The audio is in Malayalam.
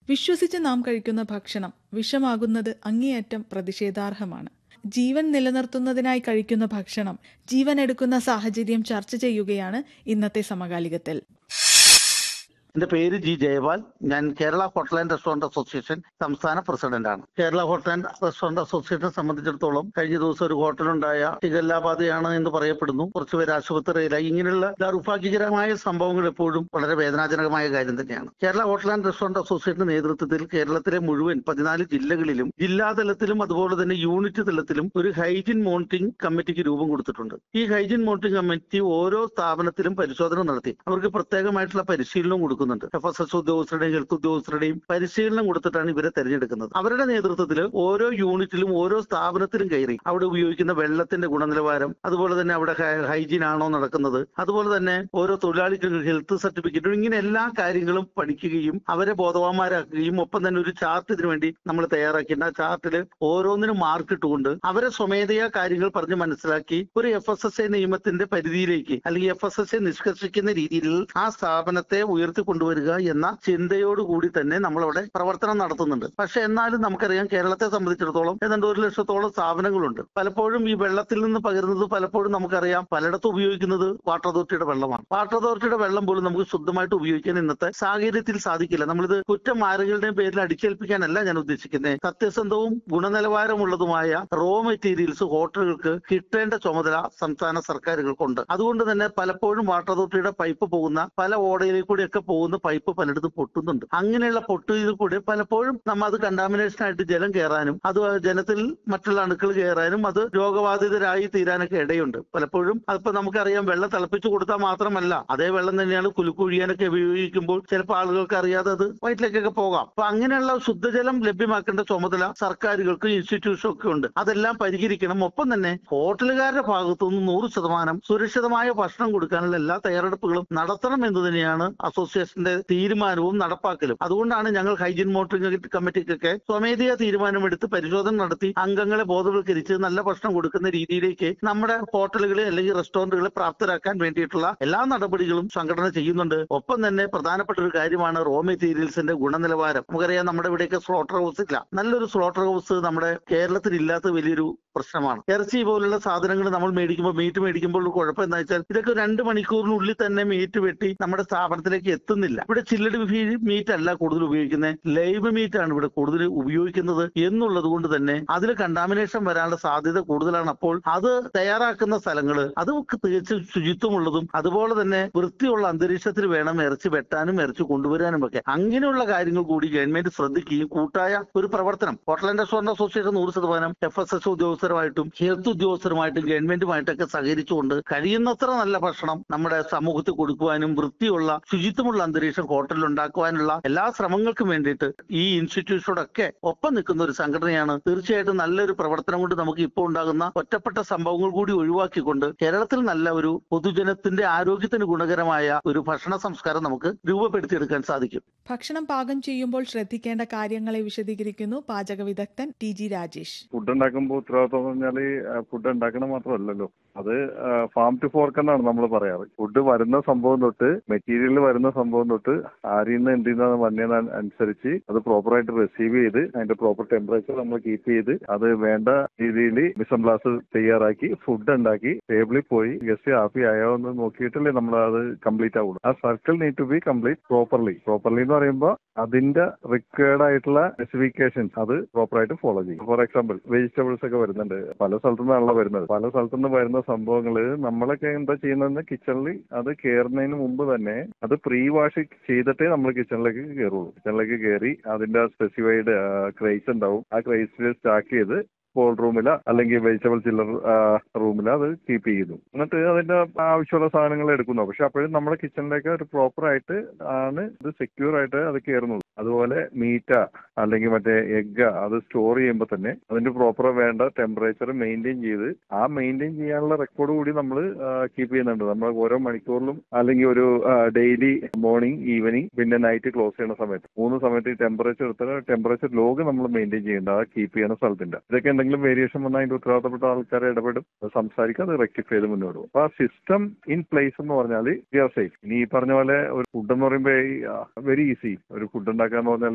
വിശ്വസിച്ച് നാം കഴിക്കുന്ന ഭക്ഷണം വിഷമാകുന്നത് അങ്ങേയറ്റം പ്രതിഷേധാർഹമാണ് ജീവൻ നിലനിർത്തുന്നതിനായി കഴിക്കുന്ന ഭക്ഷണം ജീവൻ എടുക്കുന്ന സാഹചര്യം ചർച്ച ചെയ്യുകയാണ് ഇന്നത്തെ സമകാലികത്തിൽ എന്റെ പേര് ജി ജയപാൽ ഞാൻ Kerala hotel and restaurant association സംസ്ഥാന പ്രസിഡന്റാണ് കേരള ഹോട്ടൽ ആൻഡ് റെസ്റ്റോറന്റ് അസോസിയേഷനെ സംബന്ധിച്ചിടത്തോളം കഴിഞ്ഞ ദിവസം ഒരു ഹോട്ടലുണ്ടായ ഷിഗല്ലാബാധയാണ് എന്ന് പറയപ്പെടുന്നു കുറച്ചുപേർ ആശുപത്രിയിലായി ഇങ്ങനെയുള്ള ദൗർഭാഗ്യകരമായ സംഭവങ്ങൾ എപ്പോഴും വളരെ വേദനാജനകമായ കാര്യം തന്നെയാണ് കേരള ഹോട്ടൽ ആൻഡ് റെസ്റ്റോറന്റ് അസോസിയേഷന്റെ നേതൃത്വത്തിൽ കേരളത്തിലെ മുഴുവൻ പതിനാല് ജില്ലകളിലും ജില്ലാതലത്തിലും അതുപോലെ തന്നെ യൂണിറ്റ് തലത്തിലും ഒരു ഹൈജീൻ മോണിറ്ററിംഗ് കമ്മിറ്റിക്ക് രൂപം കൊടുത്തിട്ടുണ്ട് ഈ ഹൈജീൻ മോണിറ്ററിംഗ് കമ്മിറ്റി ഓരോ സ്ഥാപനത്തിലും പരിശോധന നടത്തി അവർക്ക് പ്രത്യേകമായിട്ടുള്ള പരിശീലനം കൊടുക്കുന്നുണ്ട് എഫ് എസ് എസ് ഉദ്യോഗസ്ഥരുടെയും ഹെൽത്ത് ഉദ്യോഗസ്ഥരുടെയും പരിശീലനം കൊടുത്തിട്ടാണ് ഇവരെ തെരഞ്ഞെടുക്കുന്നത് അവരുടെ നേതൃത്വത്തിൽ ഓരോ യൂണിറ്റിലും ഓരോ സ്ഥാപനത്തിലും കയറി അവിടെ ഉപയോഗിക്കുന്ന വെള്ളത്തിന്റെ ഗുണനിലവാരം അതുപോലെ തന്നെ അവിടെ ഹൈ- ഹൈജീൻ ആണോ നടക്കുന്നത് അതുപോലെ തന്നെ ഓരോ തൊഴിലാളികൾക്ക് ഹെൽത്ത് സർട്ടിഫിക്കറ്റും ഇങ്ങനെ എല്ലാ കാര്യങ്ങളും പഠിക്കുകയും അവരെ ബോധവാന്മാരാക്കുകയും ഒപ്പം തന്നെ ഒരു ചാർട്ട് ഇതിനു വേണ്ടി നമ്മൾ തയ്യാറാക്കിയിട്ട് ആ ചാർട്ടിൽ ഓരോന്നിനും മാർക്ക് ഇട്ടുകൊണ്ട് അവരെ സ്വമേധയാ കാര്യങ്ങൾ പറഞ്ഞ് മനസ്സിലാക്കി ഒരു എഫ് എസ് എസ് എ നിയമത്തിന്റെ പരിധിയിലേക്ക് അല്ലെങ്കിൽ എഫ് എസ് എസ് എ നിഷ്കർഷിക്കുന്ന രീതിയിൽ ആ സ്ഥാപനത്തെ ഉയർത്തി കൊണ്ടുവരിക എന്ന ചിന്തയോടുകൂടി തന്നെ നമ്മളവിടെ പ്രവർത്തനം നടത്തുന്നുണ്ട് പക്ഷെ എന്നാലും നമുക്കറിയാം കേരളത്തെ സംബന്ധിച്ചിടത്തോളം ഏതാണ്ട് ഒരു ലക്ഷത്തോളം സ്ഥാപനങ്ങളുണ്ട് പലപ്പോഴും ഈ വെള്ളത്തിൽ നിന്ന് പകരുന്നത് പലപ്പോഴും നമുക്കറിയാം പലയിടത്തും ഉപയോഗിക്കുന്നത് വാട്ടർ അതോറിറ്റിയുടെ വെള്ളമാണ് വാട്ടർ അതോറിറ്റിയുടെ വെള്ളം പോലും നമുക്ക് ശുദ്ധമായിട്ട് ഉപയോഗിക്കാൻ ഇന്നത്തെ സാഹചര്യത്തിൽ സാധിക്കില്ല നമ്മളിത് കുറ്റം ആരുകളുടെയും പേരിൽ അടിച്ചേൽപ്പിക്കാനല്ല ഞാൻ ഉദ്ദേശിക്കുന്നത് സത്യസന്ധവും ഗുണനിലവാരമുള്ളതുമായ റോ മെറ്റീരിയൽസ് ഹോട്ടലുകൾക്ക് കിട്ടേണ്ട ചുമതല സംസ്ഥാന സർക്കാരുകൾക്കുണ്ട് അതുകൊണ്ട് തന്നെ പലപ്പോഴും വാട്ടർ അതോറിറ്റിയുടെ പൈപ്പ് പോകുന്ന പല ഓടയിലേക്ക് കൂടിയൊക്കെ പോകുന്ന പൈപ്പ് പലയിടത്തും പൊട്ടുന്നുണ്ട് അങ്ങനെയുള്ള പൊട്ടിയതിൽ കൂടി പലപ്പോഴും നമ്മൾ അത് കണ്ടാമിനേഷൻ ആയിട്ട് ജലം കയറാനും അത് ജലത്തിൽ മറ്റുള്ള അണുക്കൾ കയറാനും അത് രോഗബാധിതരായി തീരാനൊക്കെ ഇടയുണ്ട് പലപ്പോഴും അതിപ്പോ നമുക്കറിയാം വെള്ളം തിളപ്പിച്ചു കൊടുത്താൽ മാത്രമല്ല അതേ വെള്ളം തന്നെയാണ് കുലുക്കുഴിയാനൊക്കെ ഉപയോഗിക്കുമ്പോൾ ചിലപ്പോൾ ആളുകൾക്ക് അറിയാതെ അത് വയറ്റിലേക്കൊക്കെ പോകാം അപ്പൊ അങ്ങനെയുള്ള ശുദ്ധജലം ലഭ്യമാക്കേണ്ട ചുമതല സർക്കാരുകൾക്കും ഇൻസ്റ്റിറ്റ്യൂഷനും ഒക്കെ ഉണ്ട് അതെല്ലാം പരിഹരിക്കണം ഒപ്പം തന്നെ ഹോട്ടലുകാരുടെ ഭാഗത്തു നിന്ന് നൂറ് ശതമാനം സുരക്ഷിതമായ ഭക്ഷണം കൊടുക്കാനുള്ള എല്ലാ തയ്യാറെടുപ്പുകളും നടത്തണം എന്ന് തന്നെയാണ് അസോസിയേഷന്റെ തീരുമാനവും നടപ്പാക്കലും അതുകൊണ്ടാണ് ഞങ്ങൾ ഹൈജീൻ മോണിറ്ററിംഗ് കമ്മിറ്റിക്കൊക്കെ സ്വമേധയാ തീരുമാനമെടുത്ത് പരിശോധന നടത്തി അംഗങ്ങളെ ബോധവൽക്കരിച്ച് നല്ല ഭക്ഷണം കൊടുക്കുന്ന രീതിയിലേക്ക് നമ്മുടെ ഹോട്ടലുകളെ അല്ലെങ്കിൽ റെസ്റ്റോറന്റുകളെ പ്രാപ്തരാക്കാൻ വേണ്ടിയിട്ടുള്ള എല്ലാ നടപടികളും സംഘടന ചെയ്യുന്നുണ്ട് ഒപ്പം തന്നെ പ്രധാനപ്പെട്ട ഒരു കാര്യമാണ് റോ മെറ്റീരിയൽസിന്റെ ഗുണനിലവാരം നമുക്കറിയാം നമ്മുടെ ഇവിടെയൊക്കെ സ്ലോട്ടർ ഹൗസ് ഇല്ല നല്ലൊരു സ്ലോട്ടർ ഹൗസ് നമ്മുടെ കേരളത്തിൽ ഇല്ലാത്ത വലിയൊരു പ്രശ്നമാണ് ഇറച്ചി പോലുള്ള സാധനങ്ങൾ നമ്മൾ മേടിക്കുമ്പോൾ മീറ്റ് മേടിക്കുമ്പോൾ ഒരു കുഴപ്പം എന്താ വെച്ചാൽ ഇതൊക്കെ രണ്ട് മണിക്കൂറിനുള്ളിൽ തന്നെ മീറ്റ് വെട്ടി നമ്മുടെ സ്ഥാപനത്തിലേക്ക് എത്തുന്നില്ല ഇവിടെ ചില്ലഡ് മീറ്റ് അല്ല കൂടുതൽ ഉപയോഗിക്കുന്നത് ലൈവ് മീറ്റ് ആണ് ഇവിടെ കൂടുതൽ ഉപയോഗിക്കുന്നത് എന്നുള്ളത് കൊണ്ട് തന്നെ അതിൽ കണ്ടാമിനേഷൻ വരാനുള്ള സാധ്യത കൂടുതലാണ് അപ്പോൾ അത് തയ്യാറാക്കുന്ന സ്ഥലങ്ങൾ അത് തികച്ചും ശുചിത്വമുള്ളതും അതുപോലെ തന്നെ വൃത്തിയുള്ള അന്തരീക്ഷത്തിൽ വേണം ഇറച്ചി വെട്ടാനും ഇറച്ചി കൊണ്ടുവരാനും ഒക്കെ അങ്ങനെയുള്ള കാര്യങ്ങൾ കൂടി ഗവൺമെന്റ് ശ്രദ്ധിക്കുകയും കൂട്ടായ ഒരു പ്രവർത്തനം ഹോട്ടൽ ആൻഡ് റെസ്റ്റോറന്റ് അസോസിയേഷൻ നൂറ് ശതമാനം എഫ് എസ് എസ് ഉദ്യോഗസ്ഥരുമായിട്ടും ഹെൽത്ത് ഉദ്യോഗസ്ഥരുമായിട്ടും ഗവൺമെന്റുമായിട്ടൊക്കെ സഹകരിച്ചുകൊണ്ട് കഴിയുന്നത്ര നല്ല ഭക്ഷണം നമ്മുടെ സമൂഹത്തിൽ കൊടുക്കുവാനും വൃത്തിയുള്ള ശുചിത്വമുള്ള അന്തരീക്ഷം ഹോട്ടലിൽ ഉണ്ടാക്കുവാനുള്ള എല്ലാ ശ്രമങ്ങൾക്കും വേണ്ടിയിട്ട് ഈ ഇൻസ്റ്റിറ്റ്യൂഷനോടൊക്കെ ഒപ്പം നിൽക്കുന്ന ഒരു സംഘടനയാണ് തീർച്ചയായിട്ടും നല്ലൊരു പ്രവർത്തനം കൊണ്ട് നമുക്ക് ഇപ്പോൾ ഉണ്ടാകുന്ന ഒറ്റപ്പെട്ട സംഭവങ്ങൾ കൂടി ഒഴിവാക്കിക്കൊണ്ട് കേരളത്തിൽ നല്ല ഒരു പൊതുജനത്തിന്റെ ആരോഗ്യത്തിന് ഗുണകരമായ ഒരു ഭക്ഷണ സംസ്കാരം നമുക്ക് രൂപപ്പെടുത്തിയെടുക്കാൻ സാധിക്കും ഭക്ഷണം പാകം ചെയ്യുമ്പോൾ ശ്രദ്ധിക്കേണ്ട കാര്യങ്ങളെ വിശദീകരിക്കുന്നു പാചക വിദഗ്ധൻ ടി ജി രാജേഷ് ഫുഡ് ഉണ്ടാക്കുമ്പോൾ ഉത്തരവാദിത്വം എന്ന് പറഞ്ഞാല് ഫുഡ് ഉണ്ടാക്കണം മാത്രമല്ലല്ലോ അത് ഫാം ടു ഫോർക്ക് എന്നാണ് നമ്മൾ പറയാറ് ഫുഡ് വരുന്ന സംഭവം തൊട്ട് മെറ്റീരിയൽ വരുന്ന സംഭവം തൊട്ട് ആരിൽ നിന്ന് എന്തിൽ നിന്നാണ് വന്നതെന്ന് അനുസരിച്ച് അത് പ്രോപ്പറായിട്ട് റിസീവ് ചെയ്ത് അതിന്റെ പ്രോപ്പർ ടെമ്പറേച്ചർ നമ്മൾ കീപ്പ് ചെയ്ത് അത് വേണ്ട രീതിയിൽ മിസംബ്ലാസ് തയ്യാറാക്കി ഫുഡ് ഉണ്ടാക്കി ടേബിളിൽ പോയി ഗസ്റ്റ് ഹാപ്പി ആയോ എന്ന് നോക്കിയിട്ടല്ലേ നമ്മൾ അത് കംപ്ലീറ്റ് ആവുള്ളൂ ആ circle need to be complete properly properly എന്ന് പറയുമ്പോൾ അതിന്റെ റിക്വയർഡ് ആയിട്ടുള്ള സ്പെസിഫിക്കേഷൻസ് അത് പ്രോപ്പറായിട്ട് ഫോളോ ചെയ്യും ഫോർ എക്സാമ്പിൾ വെജിറ്റബിൾസ് ഒക്കെ വരുന്നുണ്ട് പല സ്ഥലത്തു നിന്നാണല്ലോ വരുന്നത് പല സ്ഥലത്തു നിന്ന് വരുന്ന സംഭവങ്ങള് നമ്മളൊക്കെ എന്താ ചെയ്യുന്നതെന്ന് കിച്ചണിൽ അത് കയറുന്നതിന് മുമ്പ് തന്നെ അത് പ്രീ വാഷ് ചെയ്തിട്ടേ നമ്മൾ കിച്ചണിലേക്ക് കയറുള്ളൂ കിച്ചണിലേക്ക് കയറി അതിന്റെ സ്പെസിഫൈഡ് ക്രൈസ് ഉണ്ടാവും ആ ക്രൈസിൽ സ്റ്റാക്ക് ചെയ്ത് കോൾ റൂമില അല്ലെങ്കിൽ വെജിറ്റബിൾ ചില്ലർ റൂമിൽ അത് കീപ്പ് ചെയ്യുന്നു എന്നിട്ട് അതിന്റെ ആവശ്യമുള്ള സാധനങ്ങൾ എടുക്കുന്നു പക്ഷെ അപ്പോഴും നമ്മുടെ കിച്ചണിലേക്ക് ഒരു പ്രോപ്പർ ആയിട്ട് ആണ് ഇത് സെക്യൂർ ആയിട്ട് അത് കയറുന്നത് അതുപോലെ മീറ്റ അല്ലെങ്കിൽ മറ്റേ എഗ്ഗ അത് സ്റ്റോർ ചെയ്യുമ്പോൾ തന്നെ അതിന്റെ പ്രോപ്പർ വേണ്ട ടെമ്പറേച്ചർ മെയിൻറ്റെയിൻ ചെയ്ത് ആ മെയിൻറ്റെയിൻ ചെയ്യാനുള്ള റെക്കോർഡ് കൂടി നമ്മൾ കീപ്പ് ചെയ്യുന്നുണ്ട് നമ്മൾ ഓരോ മണിക്കൂറിലും അല്ലെങ്കിൽ ഒരു ഡെയിലി മോർണിംഗ് ഈവനിങ് പിന്നെ നൈറ്റ് ക്ലോസ് ചെയ്യുന്ന സമയത്ത് മൂന്ന് സമയത്ത് ഈ ടെമ്പറേച്ചർ എടുത്താൽ ടെമ്പറേച്ചർ ലോഗ് നമ്മൾ മെയിൻറ്റെയിൻ ചെയ്യേണ്ട ആ കീപ്പ് ചെയ്യുന്ന സ്ഥലത്തിന്റെ ഇതൊക്കെ എന്തെങ്കിലും വേരിയേഷൻ വന്നാൽ അതിന്റെ ഉത്തരവാദിത്തപ്പെട്ട ആൾക്കാരെ ഇടപെടും അത് സംസാരിക്കുക അത് റെക്ടിഫൈ ചെയ്ത് മുന്നോട്ട് പോകും അപ്പൊ ആ സിസ്റ്റം ഇൻ പ്ലേസ് എന്ന് പറഞ്ഞാൽ വി ആർ സേഫ് ഇനി ഈ പറഞ്ഞ പോലെ ഒരു ഫുഡ് എന്ന് പറയുമ്പോൾ വെരി ഈസി ഒരു ഫുഡ് ഉണ്ടാക്കുക എന്ന് പറഞ്ഞാൽ